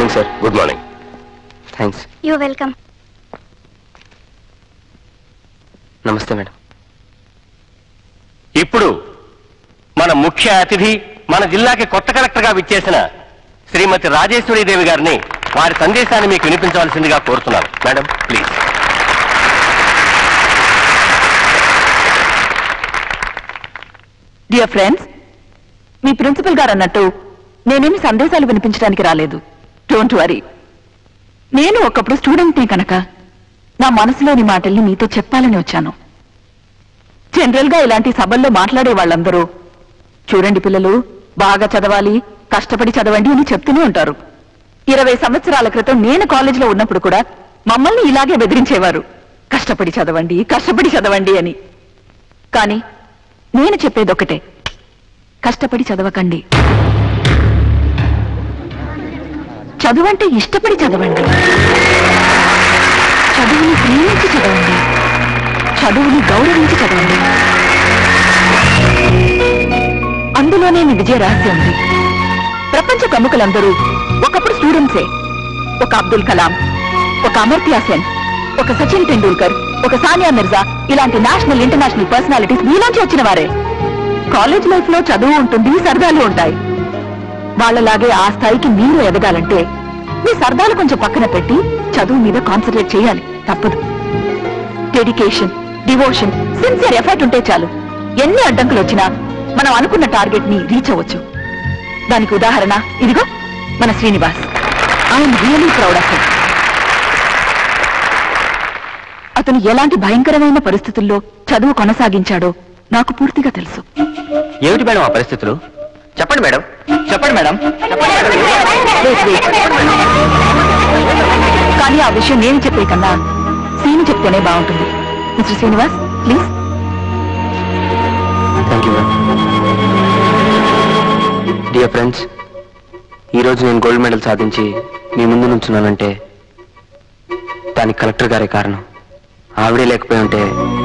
Morning sir good morning thanks you welcome నమస్తే madam ఇప్పుడు మన ముఖ్య అతిథి మన జిల్లాకి కొత్త కలెక్టర్ గా విచ్చేసిన శ్రీమతి రాజేశ్వరి దేవి గారిని వారి సందేశాన్ని మీకు వినిపించవలసిందిగా కోరుతున్నాను మేడం ప్లీజ్ డియర్ ఫ్రెండ్స్ మీ ప్రిన్సిపల్ గారు అన్నట్టు నేనేమి సందేశాలు వినిపించడానికి రాలేదు డోంట్ వరీ నేను ఒకప్పుడు స్టూడెంట్నే కనుక నా మనసులోని మాటల్ని మీతో చెప్పాలని వచ్చాను జనరల్ గా ఇలాంటి సభల్లో మాట్లాడే వాళ్ళందరూ చూడండి పిల్లలు బాగా చదవాలి కష్టపడి చదవండి అని చెప్తూనే ఉంటారు ఇరవై సంవత్సరాల క్రితం నేను కాలేజీలో ఉన్నప్పుడు కూడా మమ్మల్ని ఇలాగే బెదిరించేవారు కష్టపడి చదవండి కష్టపడి చదవండి అని కానీ నేను చెప్పేది ఒకటే కష్టపడి చదవకండి చదువంటే ఇష్టపడి చదవండి చదువుని ప్రేమించి చదవండి చదువుని గౌరవించి చదవండి అందులోనే మీ విజయ రహస్యం ఉంది ప్రపంచ ప్రముఖులందరూ ఒకప్పుడు స్టూడెంట్సే ఒక అబ్దుల్ కలాం ఒక అమర్త్య సెన్ ఒక సచిన్ టెండూల్కర్ ఒక సానియా మిర్జా ఇలాంటి నేషనల్ ఇంటర్నేషనల్ పర్సనాలిటీస్ మీలోంచి వచ్చిన వారే కాలేజ్ లైఫ్ లో చదువు ఉంటుంది సరదాలు ఉంటాయి వాళ్ళలాగే ఆ స్థాయికి మీరు ఎదగాలంటే మీ సరదాలు కొంచెం పక్కన పెట్టి చదువు మీద కాన్సన్ట్రేట్ చేయాలి తప్పదు డెడికేషన్ డివోషన్ సిన్సియర్ ఎఫర్ట్ ఉంటే చాలు ఎన్ని అడ్డంకులు వచ్చినా మనం అనుకున్న టార్గెట్ ని రీచ్ అవ్వచ్చు దానికి ఉదాహరణ ఇదిగో మన Srinivas I'm really proud of him అతను ఎలాంటి భయంకరమైన పరిస్థితుల్లో చదువు కొనసాగించాడో నాకు పూర్తిగా తెలుసు ఏమిటి మేడం ఆ పరిస్థితులు చెప్పండి మేడం చెప్పండి మేడం Wait, wait. కానీ ఆ విషయం నేను చెప్పే కన్నా సీని చెప్తేనే బాగుంటుంది mister Srinivas please thank you ma'am dear friends ఈరోజు నేను గోల్డ్ మెడల్ సాధించి మీ ముందు నుంచున్నానంటే దానికి కలెక్టర్ గారే కారణం ఆవిడే లేకపోయి ఉంటే